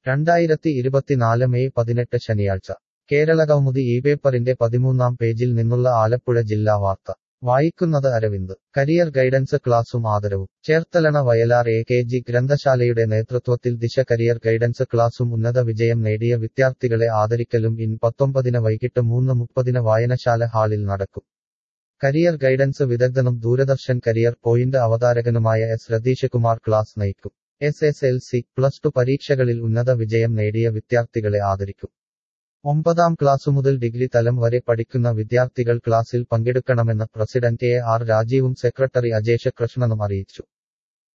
രണ്ടായിരത്തി ഇരുപത്തിനാല് മെയ് പതിനെട്ട് ശനിയാഴ്ച കേരള കൗമുദി ഈ പേപ്പറിന്റെ പതിമൂന്നാം പേജിൽ നിന്നുള്ള ആലപ്പുഴ ജില്ലാ വാർത്ത വായിക്കുന്നത് അരവിന്ദ് കരിയർ ഗൈഡൻസ് ക്ലാസും ആദരവും ചേർത്തലണ വയലാർ എ കെ ജി ഗ്രന്ഥശാലയുടെ നേതൃത്വത്തിൽ ദിശ കരിയർ ഗൈഡൻസ് ക്ലാസും ഉന്നത വിജയം നേടിയ വിദ്യാർത്ഥികളെ ആദരിക്കലും ഇൻ പത്തൊമ്പതിന് വൈകിട്ട് മൂന്ന് മുപ്പതിന് വായനശാല ഹാളിൽ നടക്കും കരിയർ ഗൈഡൻസ് വിദഗ്ധനും ദൂരദർശൻ കരിയർ പോയിന്റ് അവതാരകനുമായ എസ് രതീഷ് കുമാർ ക്ലാസ് നയിക്കും S S L C plus two പരീക്ഷകളിൽ ഉന്നത വിജയം നേടിയ വിദ്യാർത്ഥികളെ ആദരിക്കും ഒമ്പതാം ക്ലാസ്സു മുതൽ ഡിഗ്രി തലം വരെ പഠിക്കുന്ന വിദ്യാർത്ഥികൾ ക്ലാസ്സിൽ പങ്കെടുക്കണമെന്ന് പ്രസിഡന്റ് എ ആർ രാജീവും സെക്രട്ടറി അജേഷ് കൃഷ്ണനും അറിയിച്ചു